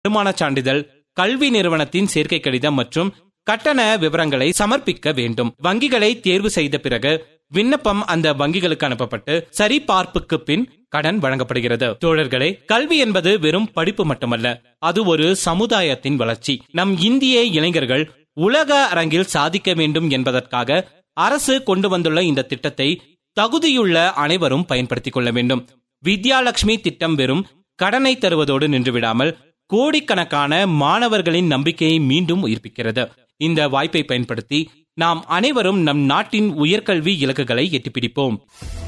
வருமான சான்றிதழ் கல்வி நிறுவனத்தின் சேர்க்கை கடிதம் மற்றும் கட்டண விவரங்களை சமர்ப்பிக்க வேண்டும் வங்கிகளை தேர்வு செய்த பிறகு விண்ணப்பம் அந்த வங்கிகளுக்கு அனுப்பப்பட்டு சரிபார்ப்புக்கு பின் கடன் வழங்கப்படுகிறது தோழர்களே கல்வி என்பது வெறும் படிப்பு மட்டுமல்ல அது ஒரு சமுதாயத்தின் வளர்ச்சி நம் இந்திய இளைஞர்கள் உலக அரங்கில் சாதிக்க வேண்டும் என்பதற்காக அரசு கொண்டு வந்துள்ள இந்த திட்டத்தை தகுதியுள்ள அனைவரும் பயன்படுத்திக் கொள்ள வேண்டும் வித்யாலட்சுமி திட்டம் வெறும் கடனை தருவதோடு நின்றுவிடாமல் கோடிக்கணக்கான மாணவர்களின் நம்பிக்கையை மீண்டும் உயிர்ப்பிக்கிறது இந்த வாய்ப்பை பயன்படுத்தி நாம் அனைவரும் நம் நாட்டின் உயர்கல்வி இலக்குகளை எட்டிப்பிடிப்போம்